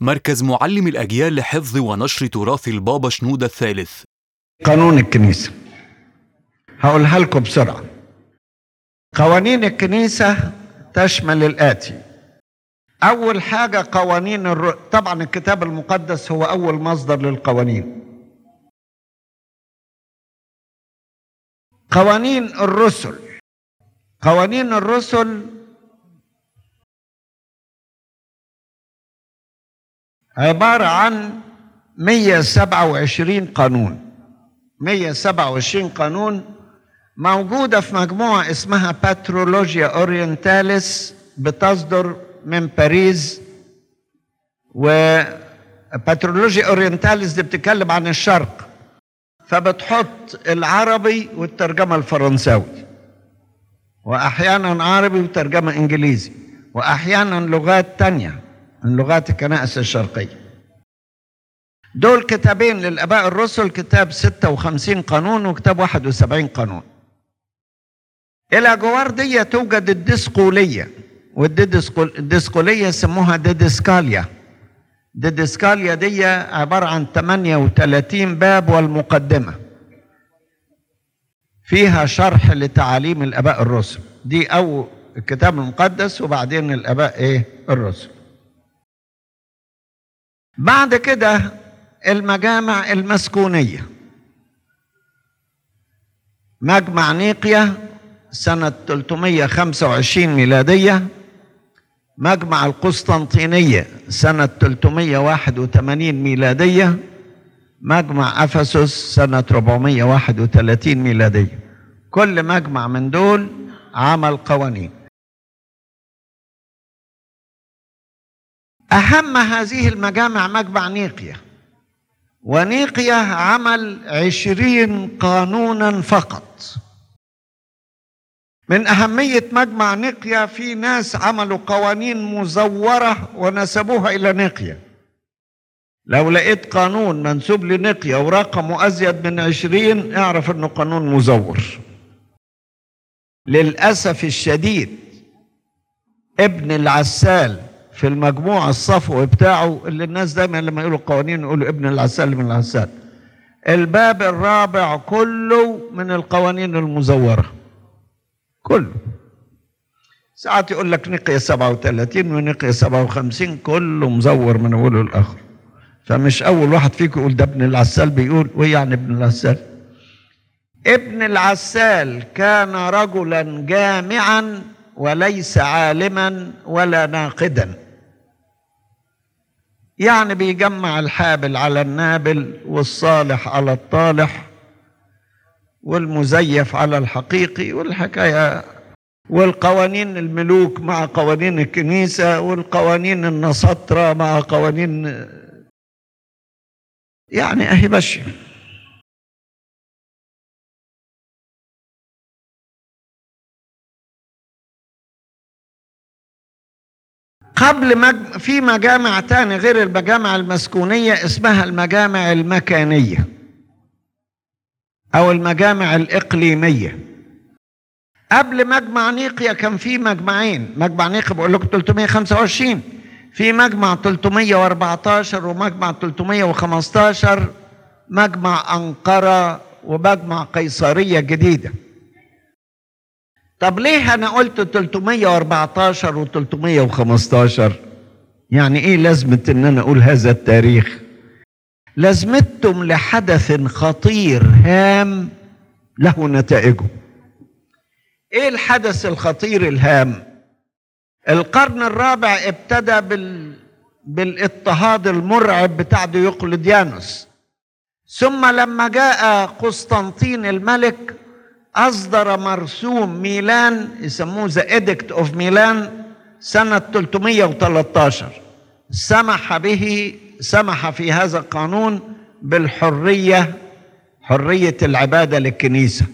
مركز معلم الأجيال لحفظ ونشر تراث البابا شنودة الثالث قانون الكنيسة هقولها لكم بسرعة قوانين الكنيسة تشمل الآتي أول حاجة قوانين الر... طبعا الكتاب المقدس هو أول مصدر للقوانين قوانين الرسل قوانين الرسل عبارة عن 127 قانون 127 قانون موجودة في مجموعة اسمها باترولوجيا اورينتاليس بتصدر من باريس وباترولوجيا اورينتاليس دي بتتكلم عن الشرق فبتحط العربي والترجمة الفرنساوي وأحيانا عربي وترجمة إنجليزي وأحيانا لغات تانية من لغات الكنائس الشرقية دول كتابين للآباء الرسل كتاب 56 قانون وكتاب 71 قانون إلى جوار دي توجد الديسقولية والديسقولية يسموها ديدسكاليا ديدسكاليا دي عبارة عن 38 باب والمقدمة فيها شرح لتعاليم الآباء الرسل دي أو الكتاب المقدس وبعدين الآباء إيه الرسل بعد كده المجامع المسكونية مجمع نيقيا سنة 325 ميلادية مجمع القسطنطينية سنة 381 ميلادية مجمع أفسس سنة 431 ميلادية كل مجمع من دول عمل قوانين أهم هذه المجامع مجمع نيقيا ونيقيا عمل عشرين قانونا فقط من أهمية مجمع نيقيا في ناس عملوا قوانين مزورة ونسبوها إلى نيقيا لو لقيت قانون منسوب لنيقيا ورقمه أزيد من عشرين اعرف أنه قانون مزور للأسف الشديد ابن العسال في المجموع الصفوي بتاعه اللي الناس دايما لما يقولوا قوانين يقولوا ابن العسال من العسال الباب الرابع كله من القوانين المزورة كله ساعات يقول لك نقية 37 ونقية 57 كله مزور من أوله لآخر فمش أول واحد فيكم يقول ده ابن العسال بيقول وإيه يعني ابن العسال ابن العسال كان رجلا جامعا وليس عالما ولا ناقدا يعني بيجمع الحابل على النابل والصالح على الطالح والمزيف على الحقيقي والحكايه والقوانين الملوك مع قوانين الكنيسه والقوانين النسطره مع قوانين يعني اهي ماشيه قبل مج... في مجامع تاني غير المجامع المسكونية اسمها المجامع المكانية أو المجامع الإقليمية قبل مجمع نيقيا كان في مجمعين مجمع نيقيا بقول لكم 325 في مجمع 314 ومجمع 315 مجمع أنقرة ومجمع قيصرية جديدة طب ليه انا قلت 314 و 315 يعني ايه لازمه ان انا اقول هذا التاريخ لازمتهم لحدث خطير هام له نتائجه ايه الحدث الخطير الهام القرن الرابع ابتدى بال بالاضطهاد المرعب بتاع ديوقلديانوس ثم لما جاء قسطنطين الملك أصدر مرسوم ميلان يسموه ذا إدكت أوف ميلان سنة 313 سمح به سمح في هذا القانون بالحرية حرية العبادة للكنيسة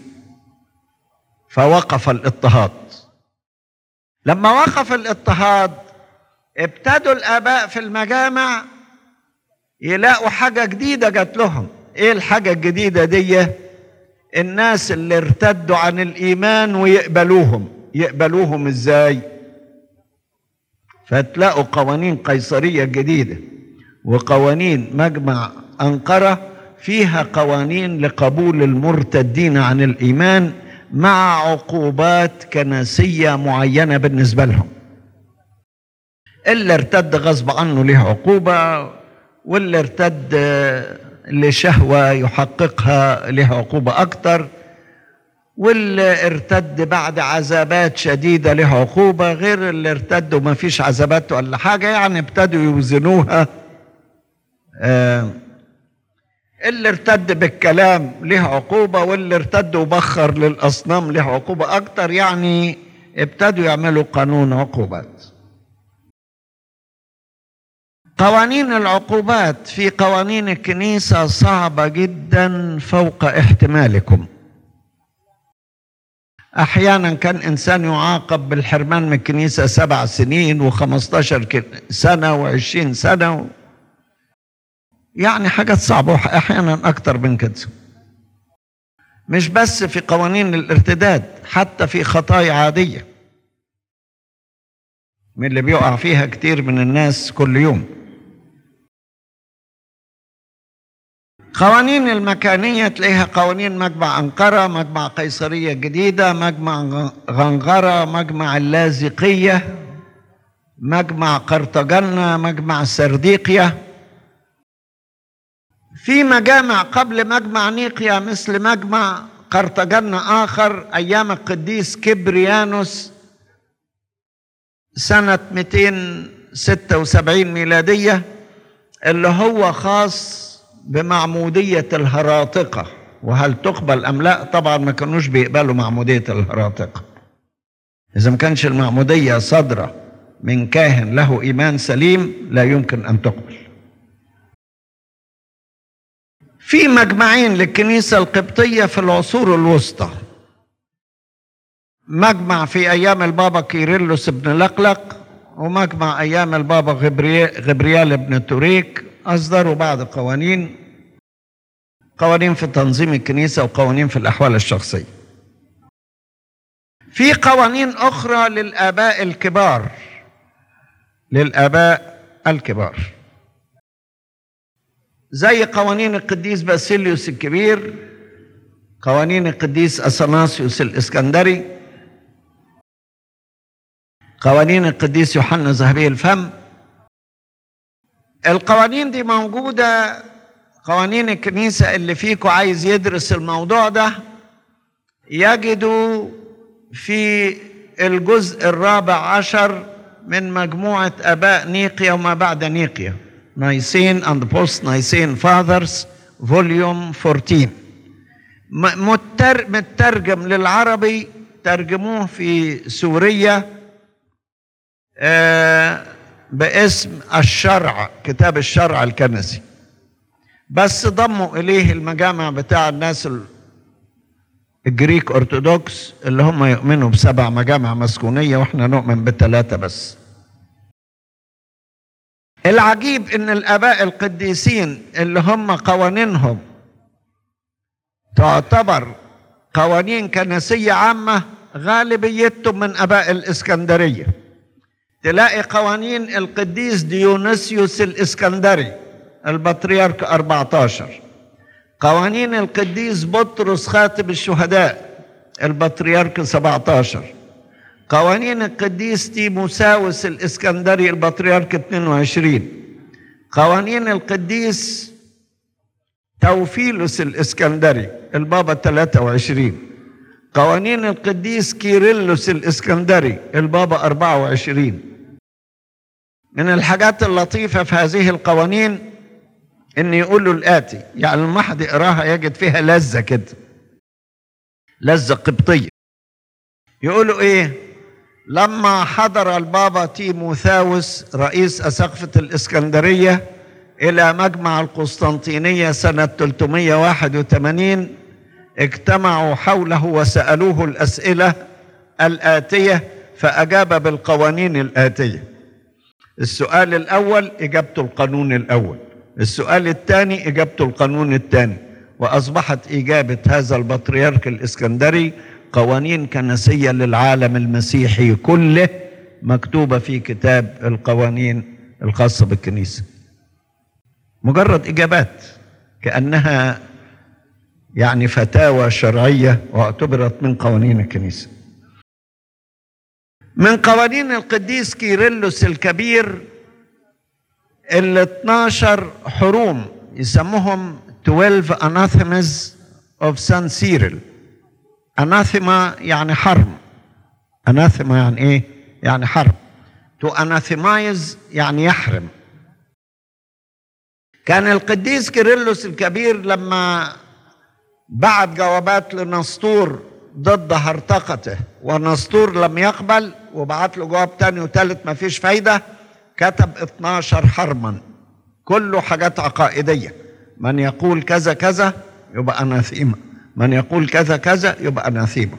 فوقف الاضطهاد لما وقف الاضطهاد ابتدوا الآباء في المجامع يلاقوا حاجة جديدة جات لهم ايه الحاجة الجديدة دي الناس اللي ارتدوا عن الايمان ويقبلوهم يقبلوهم ازاي فتلاقوا قوانين قيصريه جديده وقوانين مجمع أنقرة فيها قوانين لقبول المرتدين عن الإيمان مع عقوبات كنسية معينة بالنسبة لهم اللي ارتد غصب عنه له عقوبة واللي ارتد لشهوة يحققها له عقوبة أكتر واللي ارتد بعد عذابات شديدة له عقوبة غير اللي ارتد وما فيش عذابات ولا حاجة يعني ابتدوا يوزنوها آه اللي ارتد بالكلام له عقوبة واللي ارتد وبخر للأصنام له عقوبة أكتر يعني ابتدوا يعملوا قانون عقوبات قوانين العقوبات في قوانين الكنيسة صعبة جدا فوق احتمالكم احيانا كان انسان يعاقب بالحرمان من الكنيسه سبع سنين وخمستاشر سنه وعشرين سنه و... يعني حاجات صعبه احيانا اكتر من كده مش بس في قوانين الارتداد حتى في خطايا عاديه من اللي بيقع فيها كتير من الناس كل يوم قوانين المكانية تلاقيها قوانين مجمع أنقرة مجمع قيصرية الجديدة مجمع غنغرة مجمع اللاذقية مجمع قرطاجنة مجمع سرديقيا في مجامع قبل مجمع نيقيا مثل مجمع قرطاجنة آخر أيام القديس كبريانوس سنة 276 ميلادية اللي هو خاص بمعمودية الهراطقة وهل تقبل أم لا طبعا ما كانوش بيقبلوا معمودية الهراطقة إذا ما كانش المعمودية صادرة من كاهن له إيمان سليم لا يمكن أن تقبل في مجمعين للكنيسة القبطية في العصور الوسطى مجمع في أيام البابا كيرلس بن لقلق ومجمع أيام البابا غبريال بن توريك أصدروا بعض قوانين قوانين في تنظيم الكنيسة وقوانين في الأحوال الشخصية في قوانين أخرى للآباء الكبار للآباء الكبار زي قوانين القديس باسيليوس الكبير قوانين القديس أثناسيوس الإسكندري قوانين القديس يوحنا ذهبي الفم القوانين دي موجودة قوانين الكنيسة اللي فيكم عايز يدرس الموضوع ده يجدوا في الجزء الرابع عشر من مجموعة آباء نيقيا وما بعد نيقيا نايسين and post نايسين fathers فوليوم 14 متر مترجم للعربي ترجموه في سوريا آه باسم الشرع كتاب الشرع الكنسي بس ضموا اليه المجامع بتاع الناس الجريك ارثوذكس اللي هم يؤمنوا بسبع مجامع مسكونيه واحنا نؤمن بثلاثه بس العجيب ان الاباء القديسين اللي هم قوانينهم تعتبر قوانين كنسيه عامه غالبيتهم من اباء الاسكندريه تلاقي قوانين القديس ديونيسيوس الاسكندري البطريرك 14 قوانين القديس بطرس خاتم الشهداء البطريرك 17 قوانين القديس تيموساوس الاسكندري البطريرك 22 قوانين القديس توفيلوس الاسكندري البابا 23 قوانين القديس كيرلس الاسكندري البابا 24 من الحاجات اللطيفة في هذه القوانين ان يقولوا الآتي يعني لما حد يقراها يجد فيها لذة كده لذة قبطية يقولوا ايه لما حضر البابا تيموثاوس رئيس أسقفة الإسكندرية إلى مجمع القسطنطينية سنة 381 اجتمعوا حوله وسألوه الأسئلة الآتية فأجاب بالقوانين الآتية السؤال الأول إجابته القانون الأول السؤال الثاني إجابته القانون الثاني وأصبحت إجابة هذا البطريرك الإسكندري قوانين كنسية للعالم المسيحي كله مكتوبة في كتاب القوانين الخاصة بالكنيسة مجرد إجابات كأنها يعني فتاوى شرعية واعتبرت من قوانين الكنيسة من قوانين القديس كيرلس الكبير ال 12 حروم يسموهم 12 anathemas of San Cyril anathema يعني حرم anathema يعني ايه يعني حرم to anathemize يعني يحرم كان القديس كيرلس الكبير لما بعت جوابات لنسطور ضد هرطقته ونسطور لم يقبل وبعت له جواب تاني وتالت ما فيش فايدة كتب 12 حرما كله حاجات عقائدية من يقول كذا كذا يبقى أناثيما من يقول كذا كذا يبقى أناثيما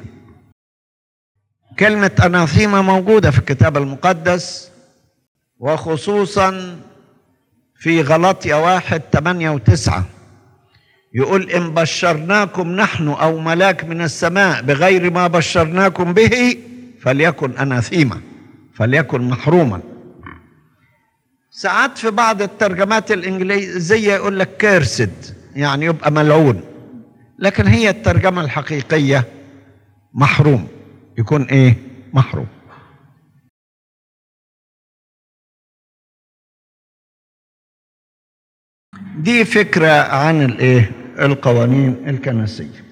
كلمة أناثيما موجودة في الكتاب المقدس وخصوصا في غلطية واحد ثمانية وتسعة يقول إن بشرناكم نحن أو ملاك من السماء بغير ما بشرناكم به فليكن أناثيما فليكن محروما ساعات في بعض الترجمات الإنجليزية يقول لك كيرسد يعني يبقى ملعون لكن هي الترجمة الحقيقية محروم يكون إيه محروم دي فكرة عن الإيه القوانين الكنسية